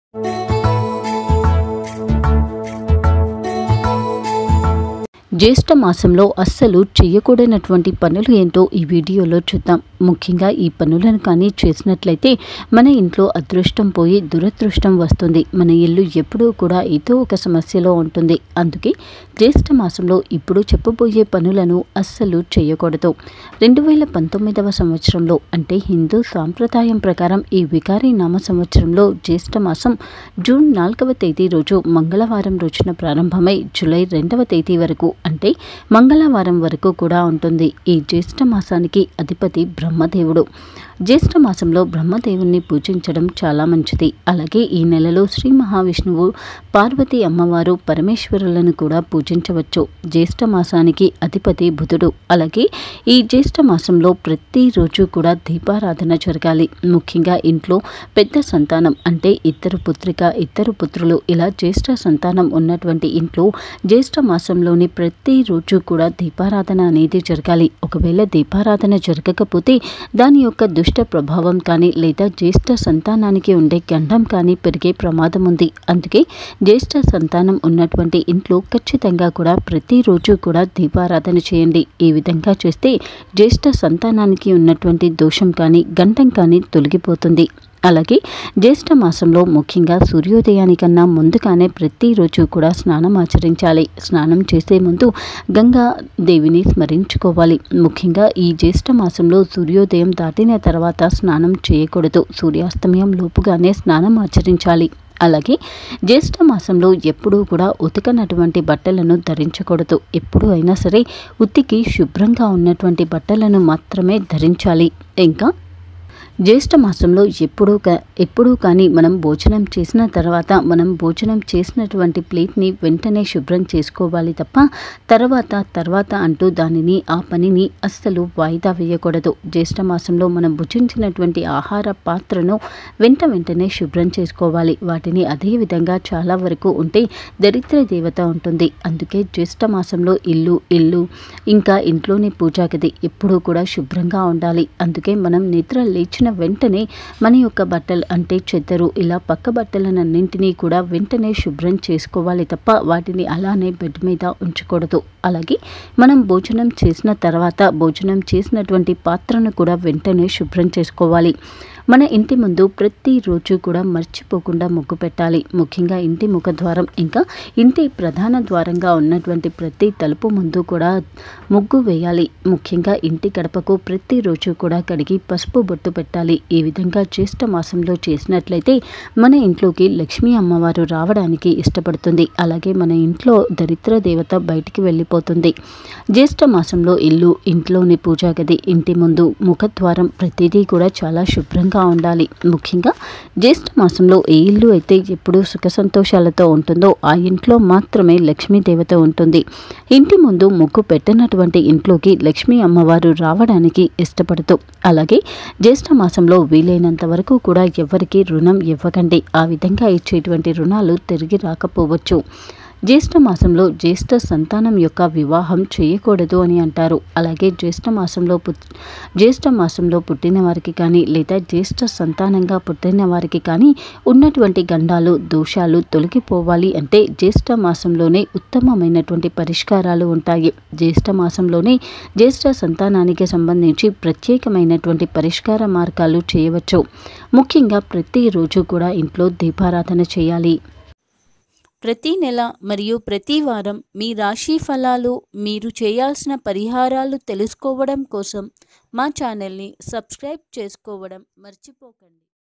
జ్యేష్ఠ మాసంలో అస్సలు చేయకూడనటువంటి పనులు ఏంటో ఈ వీడియోలో చూద్దాం ముఖ్యంగా ఈ పనులను కానీ చేసినట్లయితే మన ఇంట్లో అదృష్టం పోయి దురదృష్టం వస్తుంది మన ఇల్లు ఎప్పుడూ కూడా ఏదో ఒక సమస్యలో ఉంటుంది అందుకే జ్యేష్ఠ మాసంలో ఇప్పుడు చెప్పబోయే పనులను అస్సలు చేయకూడదు రెండు వేల పంతొమ్మిదవ సంవత్సరంలో అంటే హిందూ సాంప్రదాయం ప్రకారం ఈ వికారీ నామ సంవత్సరంలో జ్యేష్ఠ మాసం జూన్ నాలుగవ తేదీ రోజు మంగళవారం రోజున ప్రారంభమై జూలై రెండవ తేదీ వరకు అంటే మంగళవారం వరకు కూడా ఉంటుంది ఈ జ్యేష్ఠ మాసానికి అధిపతి బ్రహ్మదేవుడు జ్యేష్ఠ మాసంలో బ్రహ్మదేవుణ్ణి పూజించడం చాలా మంచిది అలాగే ఈ నెలలో శ్రీ మహావిష్ణువు పార్వతీ అమ్మవారు పరమేశ్వరులను కూడా పూజించవచ్చు జ్యేష్ఠ మాసానికి అధిపతి బుధుడు అలాగే ఈ జ్యేష్ఠ మాసంలో ప్రతిరోజు కూడా దీపారాధన జరగాలి ముఖ్యంగా ఇంట్లో పెద్ద సంతానం అంటే ఇద్దరు పుత్రిక ఇద్దరు పుత్రులు ఇలా జ్యేష్ఠ సంతానం ఉన్నటువంటి ఇంట్లో జ్యేష్ఠ మాసంలోని ప్రతిరోజు కూడా దీపారాధన అనేది జరగాలి ఒకవేళ దీపారాధన జరగకపోతే దాని యొక్క దుష్ట ప్రభావం కానీ లేదా జ్యేష్ఠ సంతానానికి ఉండే గండం కానీ పెరిగే ప్రమాదం ఉంది అందుకే జ్యేష్ఠ సంతానం ఉన్నటువంటి ఇంట్లో ఖచ్చితంగా కూడా ప్రతిరోజు కూడా దీపారాధన చేయండి ఈ విధంగా చేస్తే జ్యేష్ఠ సంతానానికి ఉన్నటువంటి దోషం కానీ గండం కానీ తొలగిపోతుంది అలాగే జ్యేష్ఠ మాసంలో ముఖ్యంగా సూర్యోదయానికన్నా ముందుగానే ప్రతిరోజు కూడా స్నానం ఆచరించాలి స్నానం చేసే ముందు గంగా దేవిని స్మరించుకోవాలి ముఖ్యంగా ఈ జ్యేష్ఠ మాసంలో సూర్యోదయం దాటిన తర్వాత స్నానం చేయకూడదు సూర్యాస్తమయం లోపుగానే స్నానం ఆచరించాలి అలాగే జ్యేష్ఠ మాసంలో ఎప్పుడూ కూడా ఉతకనటువంటి బట్టలను ధరించకూడదు ఎప్పుడు అయినా సరే ఉతికి శుభ్రంగా ఉన్నటువంటి బట్టలను మాత్రమే ధరించాలి ఇంకా జ్యేష్ఠ మాసంలో ఎప్పుడూ కా ఎప్పుడూ కానీ మనం భోజనం చేసిన తర్వాత మనం భోజనం చేసినటువంటి ప్లేట్ని వెంటనే శుభ్రం చేసుకోవాలి తప్ప తర్వాత తర్వాత అంటూ దానిని ఆ పనిని అస్సలు వాయిదా వేయకూడదు జ్యేష్ఠ మాసంలో మనం భుజించినటువంటి ఆహార పాత్రను వెంట వెంటనే శుభ్రం చేసుకోవాలి వాటిని అదే విధంగా చాలా వరకు ఉంటే దరిద్ర దేవత ఉంటుంది అందుకే జ్యేష్ఠ మాసంలో ఇల్లు ఇల్లు ఇంకా ఇంట్లోని పూజా గది ఎప్పుడూ కూడా శుభ్రంగా ఉండాలి అందుకే మనం నిద్ర లేచిన వెంటనే మన యొక్క బట్టలు అంటే చెద్దరు ఇలా పక్క బట్టలనన్నింటినీ కూడా వెంటనే శుభ్రం చేసుకోవాలి తప్ప వాటిని అలానే బెడ్ మీద ఉంచకూడదు అలాగే మనం భోజనం చేసిన తర్వాత భోజనం చేసినటువంటి పాత్రను కూడా వెంటనే శుభ్రం చేసుకోవాలి మన ఇంటి ముందు ప్రతిరోజు కూడా మర్చిపోకుండా ముగ్గు పెట్టాలి ముఖ్యంగా ఇంటి ముఖద్వారం ఇంకా ఇంటి ప్రధాన ద్వారంగా ఉన్నటువంటి ప్రతి తలుపు ముందు కూడా ముగ్గు వేయాలి ముఖ్యంగా ఇంటి గడపకు ప్రతిరోజు కూడా కడిగి పసుపు బొట్టు పెట్టాలి ఈ విధంగా జ్యేష్ఠ మాసంలో చేసినట్లయితే మన ఇంట్లోకి లక్ష్మీ అమ్మవారు రావడానికి ఇష్టపడుతుంది అలాగే మన ఇంట్లో దరిద్ర దేవత బయటికి వెళ్ళిపోతుంది జ్యేష్ఠ మాసంలో ఇల్లు ఇంట్లోని పూజా గది ఇంటి ముందు ముఖద్వారం ప్రతిదీ కూడా చాలా శుభ్రంగా ఉండాలి ముఖ్యంగా జ్యేష్ఠ మాసంలో ఏ ఇల్లు అయితే ఎప్పుడూ సుఖ సంతోషాలతో ఉంటుందో ఆ ఇంట్లో మాత్రమే లక్ష్మీ దేవత ఉంటుంది ఇంటి ముందు ముగ్గు పెట్టినటువంటి ఇంట్లోకి లక్ష్మీ అమ్మవారు రావడానికి ఇష్టపడుతూ అలాగే జ్యేష్ఠ మాసంలో వీలైనంత వరకు కూడా ఎవరికి రుణం ఇవ్వకండి ఆ విధంగా ఇచ్చేటువంటి రుణాలు తిరిగి రాకపోవచ్చు జ్యేష్ఠ మాసంలో జ్యేష్ఠ సంతానం యొక్క వివాహం చేయకూడదు అని అంటారు అలాగే జ్యేష్ఠ మాసంలో పుట్ జ్యేష్ఠ మాసంలో పుట్టిన వారికి కానీ లేదా జ్యేష్ఠ సంతానంగా పుట్టిన వారికి కానీ ఉన్నటువంటి గండాలు దోషాలు తొలగిపోవాలి అంటే జ్యేష్ఠ మాసంలోనే ఉత్తమమైనటువంటి పరిష్కారాలు ఉంటాయి జ్యేష్ఠ మాసంలోనే జ్యేష్ఠ సంతానానికి సంబంధించి ప్రత్యేకమైనటువంటి పరిష్కార మార్గాలు చేయవచ్చు ముఖ్యంగా ప్రతిరోజు కూడా ఇంట్లో దీపారాధన చేయాలి ప్రతి నెల మరియు ప్రతి వారం మీ రాశి ఫలాలు మీరు చేయాల్సిన పరిహారాలు తెలుసుకోవడం కోసం మా ఛానల్ని సబ్స్క్రైబ్ చేసుకోవడం మర్చిపోకండి